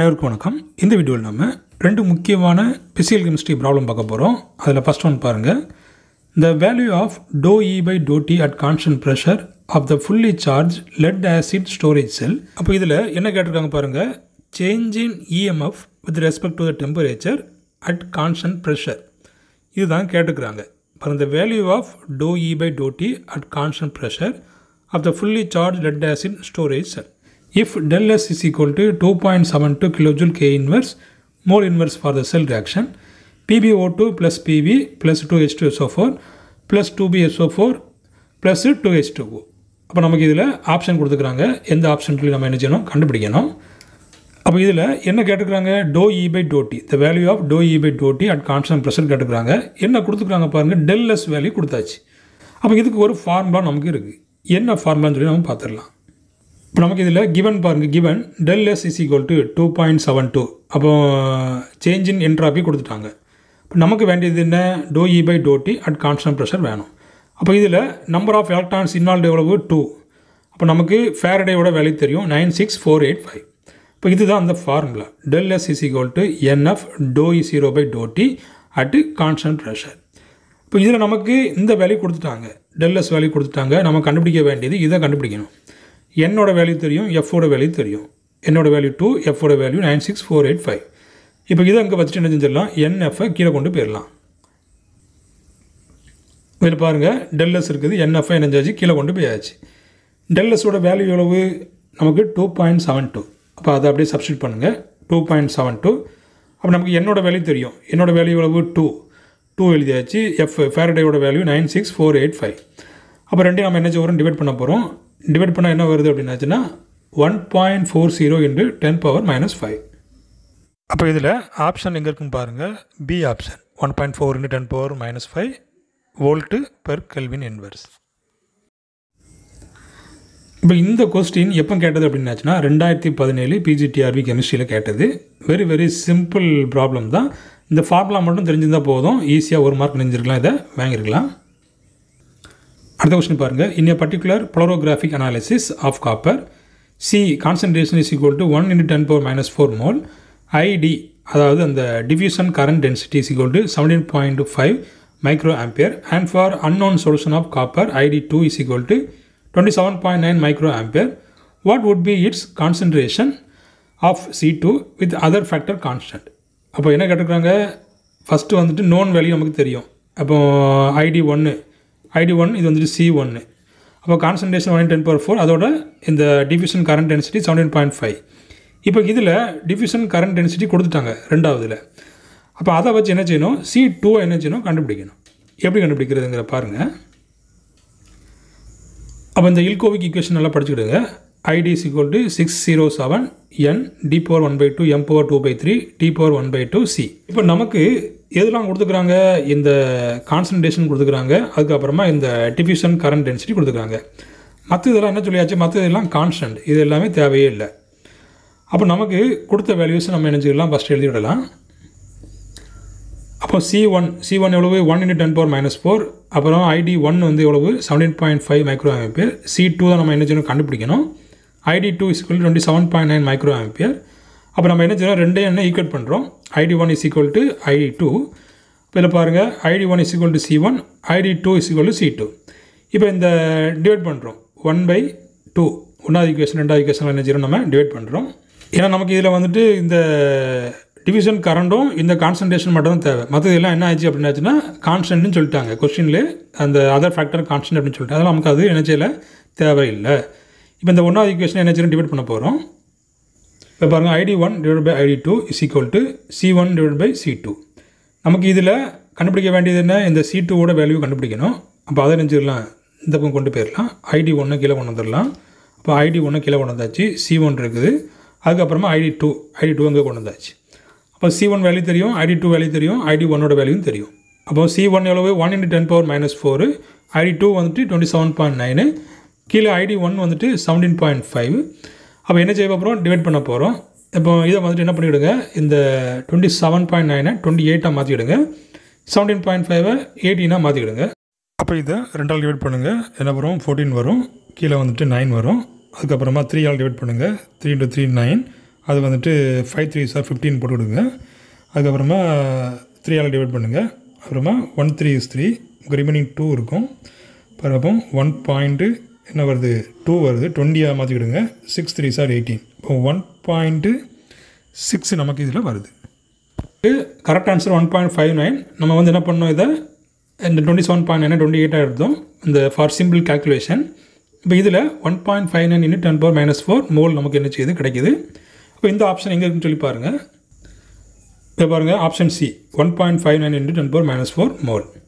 அனைவருக்கும் வணக்கம் இந்த வீடியோவில் நம்ம ரெண்டு முக்கியமான பிசிக்கல் கெமிஸ்ட்ரி ப்ராப்ளம் பார்க்க போகிறோம் அதில் ஃபஸ்ட் ஒன் பாருங்கள் the value of del E by del T at constant pressure of the fully charged lead acid storage cell அப்போ இதில் என்ன கேட்டிருக்காங்க பாருங்கள் change in EMF with respect to the temperature at constant pressure இதுதான் கேட்டுக்கிறாங்க பாருங்க the value of del E by del T at constant pressure of the fully charged lead acid storage cell if del S is equal to 2.72 kilojoule K inverse mole inverse for the cell reaction PbO2 plus Pb plus 2H2SO4 plus 2BSO4 plus 2H2O அப்போ நமக்கு இதில் option கொடுத்துக்கிறாங்க எந்த option சொல்லி நம்ம என்ன செய்யணும் கண்டுபிடிக்கணும் அப்போ இதில் என்ன கேட்டுக்கிறாங்க del E by del T the value of del E by del T at constant pressure கேட்டுக்கிறாங்க என்ன கொடுத்துக்கிறாங்க பாருங்கள் டெல் எஸ் வேல்யூ கொடுத்தாச்சு அப்போ இதுக்கு ஒரு ஃபார்முலா நமக்கு இருக்குது என்ன ஃபார்முலான்னு சொல்லி நம்ம பார்த்துடலாம் இப்போ நமக்கு இதில் கிவன் பாருங்கள் given del S is equal to two point seven two அப்போ சேஞ்ச் இன் என்ட்ராபி கொடுத்துட்டாங்க இப்போ நமக்கு வேண்டியது என்ன del E by del T at constant pressure வேணும் அப்போ இதில் நம்பர் ஆஃப் எலக்ட்ரான்ஸ் இன்வால்வ் எவ்வளவு டூ அப்போ நமக்கு ஃபேரடேயோட வேல்யூ தெரியும் nine six four eight five இப்போ இதுதான் அந்த formula del S is equal to nF del E zero by del T at constant pressure இப்போ இதில் நமக்கு இந்த வேல்யூ கொடுத்துட்டாங்க டெல் எஸ் வேல்யூ கொடுத்துட்டாங்க நம்ம கண்டுபிடிக்க வேண்டியது இதை கண்டுபிடிக்கணும் என்னோட வேல்யூ தெரியும் எஃபோட வேல்யூ தெரியும் என்னோட வேல்யூ டூ எஃபோட value nine six four eight five இப்போ இதை அங்கே வச்சுட்டு என்ன செஞ்சிடலாம் என்எஃப்ஐ கீழே கொண்டு போயிடலாம் இதில் பாருங்கள் டெல்லஸ் இருக்குது என்எஃப்ஐ என்னஞ்சாச்சு கீழே கொண்டு போயாச்சு டெல்லஸோட வேல்யூ எவ்வளவு நமக்கு டூ பாயிண்ட் செவன் டூ அப்போ அதை அப்படியே சப்ஸ்டியூட் பண்ணுங்கள் டூ பாயிண்ட் செவன் டூ அப்போ நமக்கு என்னோட வேல்யூ தெரியும் என்னோட வேல்யூ எவ்வளவு டூ டூ எழுதியாச்சு எஃப் ஃபேரடேயோட value nine six four eight five அப்போ ரெண்டையும் நம்ம என்ன செய்வோம் டிவைட் பண்ண போகிறோம் டிவைட் பண்ணால் என்ன வருது அப்படின்னாச்சுன்னா one point four zero into ten power minus five அப்போ இதில் ஆப்ஷன் எங்கே இருக்குன்னு பாருங்கள் B option one point four into ten power minus five volt per kelvin inverse இப்போ இந்த கொஸ்டின் எப்போ கேட்டது அப்படின்னாச்சுன்னா ரெண்டாயிரத்தி பதினேழு பிஜிடிஆர்பி கெமிஸ்ட்ரியில் கேட்டது வெரி வெரி சிம்பிள் ப்ராப்ளம் தான் இந்த ஃபார்முலா மட்டும் தெரிஞ்சிருந்தால் போதும் ஈஸியாக ஒரு மார்க் நெஞ்சிருக்கலாம் இதை வாங்கியிருக்கலாம் அடுத்த கொஸ்டின் பாருங்கள் in a particular polarographic analysis of copper C concentration is equal to one into ten power minus four mole ID அதாவது அந்த diffusion current density is equal to seventeen point five micro ampere and for unknown solution of copper ID two is equal to twenty seven point nine micro ampere what would be its concentration of C two with other factor constant அப்போ என்ன கேட்டுக்கிறாங்க first வந்துட்டு known value நமக்கு தெரியும் அப்போ ID ஒன்று ID one இது வந்துட்டு சி ஒன்று அப்போ concentration one ten power four அதோட இந்த diffusion current density seventeen point five இப்போ இதில் டிஃப்யூஷன் கரண்ட் டென்சிட்டி கொடுத்துட்டாங்க ரெண்டாவதுல அப்போ அதை வச்சு என்ன செய்யணும் சி டூவை என்ன செய்யணும் கண்டுபிடிக்கணும் எப்படி கண்டுபிடிக்கிறதுங்கிற பாருங்கள் அப்போ இந்த இல்கோவிக் ஈக்குவேஷன் நல்லா படிச்சுக்கிடுங்க ID is equal to six zero seven N D power one by two M power two by three T power one by two C இப்போ நமக்கு எதெல்லாம் கொடுத்துக்கிறாங்க இந்த கான்சன்ட்ரேஷன் கொடுத்துக்கிறாங்க அதுக்கப்புறமா இந்த டிஃப்யூஷன் கரண்ட் டென்சிட்டி கொடுத்துக்கிறாங்க மற்ற இதெல்லாம் என்ன சொல்லியாச்சு மற்ற இதெல்லாம் கான்ஸ்டன்ட் இது எல்லாமே தேவையே இல்லை அப்போ நமக்கு கொடுத்த வேல்யூஸ் நம்ம நினச்சிக்கலாம் ஃபஸ்ட் எழுதி விடலாம் அப்போ சி ஒன் சி ஒன் எவ்வளவு one into ten power minus four அப்புறம் ஐடி ஒன் வந்து எவ்வளவு seventeen point five micro ampere C two தான் நம்ம என்ன செய்யணும் கண்டுபிடிக்கணும் ID two is equal twenty seven point nine micro ampere அப்போ நம்ம என்ன செய்யணும் ரெண்டையும் என்ன ஈக்குவல் பண்ணுறோம் ID one is equal to ID two இப்போ இதில் பாருங்கள் ID one is equal to C one ID two is equal to C two இப்போ இந்த டிவைட் பண்ணுறோம் ஒன் பை டூ ஒன்றாவது ஈக்குவேஷன் ரெண்டாவது ஈக்குவேஷன் என்ன செய்யணும் நம்ம டிவைட் பண்ணுறோம் ஏன்னா நமக்கு இதில் வந்துட்டு இந்த டிவிஷன் கரண்டும் இந்த கான்சன்ட்ரேஷன் மட்டும் தான் தேவை மற்றது எல்லாம் என்ன ஆச்சு அப்படின்னாச்சுன்னா கான்ஸ்டன்ட்னு சொல்லிட்டாங்க கொஸ்டின்லேயே அந்த அதர் ஃபேக்டர் கான்ஸ்டன்ட் அப்படின்னு சொல்லிட்டு அதெல்லாம் நமக்கு அது என்ன செய்யல தேவையில்லை இப்போ இந்த ஒன்றாவது ஈக்குவேஷன் என்ன செய்யணும் டிவைட் பண்ண போகிறோம் இப்போ பாருங்கள் ID one divide by ID two is equal to C one divide by C two நமக்கு இதில் கண்டுபிடிக்க வேண்டியது என்ன இந்த சி டூவோட வேல்யூ கண்டுபிடிக்கணும் அப்போ அதை நினச்சிடலாம் இந்த பக்கம் கொண்டு போயிடலாம் ஐடி ஒன்று கீழே கொண்டு வந்துடலாம் அப்போ ஐடி ஒன்று கீழே கொண்டு வந்தாச்சு சி ஒன் இருக்குது அதுக்கப்புறமா ஐடி டூ ஐடி டூ அங்கே கொண்டு வந்தாச்சு அப்போ சி ஒன் வேல்யூ தெரியும் ஐடி டூ வேல்யூ தெரியும் ஐடி ஒன்னோட வேல்யூவும் தெரியும் அப்போ சி ஒன் எவ்வளவு one into ten power minus four ID two வந்துட்டு டுவெண்ட்டி செவன் பாயிண்ட் நைனு கீழே ஐடி ஒன் வந்துட்டு செவன்டீன் பாயிண்ட் ஃபைவ் அப்போ என்ன செய்ய போகிறோம் டிவைட் பண்ண போகிறோம் இப்போ இதை வந்துட்டு என்ன பண்ணிவிடுங்க இந்த டுவெண்ட்டி செவன் பாயிண்ட் நைனை டுவெண்ட்டி எயிட்டாக மாற்றிவிடுங்க செவன்டீன் பாயிண்ட் ஃபைவை எயிட்டீனாக மாற்றிவிடுங்க அப்போ இதை ரெண்டால் டிவைட் பண்ணுங்கள் என்ன வரும் ஃபோர்டீன் வரும் கீழே வந்துட்டு நைன் வரும் அதுக்கப்புறமா த்ரீ ஆல் டிவைட் பண்ணுங்கள் த்ரீ இன்ட்டு த்ரீ நைன் அது வந்துட்டு ஃபைவ் த்ரீ சார் ஃபிஃப்டீன் போட்டு விடுங்க அதுக்கப்புறமா த்ரீயால் டிவைட் பண்ணுங்கள் அப்புறமா one three is three remaining two இருக்கும் பாருப்போ ஒன் பாயிண்ட்டு என்ன வருது டூ வருது டுவெண்ட்டியாக மாற்றிக்கிடுங்க சிக்ஸ் த்ரீ சார் எயிட்டீன் இப்போ ஒன் பாயிண்ட்டு சிக்ஸ் நமக்கு இதில் வருது correct answer one point five nine நம்ம வந்து என்ன பண்ணோம் இதை இந்த twenty seven point nine twenty எயிட்டாக எடுத்தோம் இந்த ஃபார் சிம்பிள் கேல்குலேஷன் இப்போ இதில் one point five nine into ten power minus four mole நமக்கு என்ன செய்யுது கிடைக்குது இப்போ இந்த ஆப்ஷன் எங்கே இருக்குன்னு சொல்லி பாருங்கள் இப்போ பாருங்கள் option C one point five nine into ten power minus four mole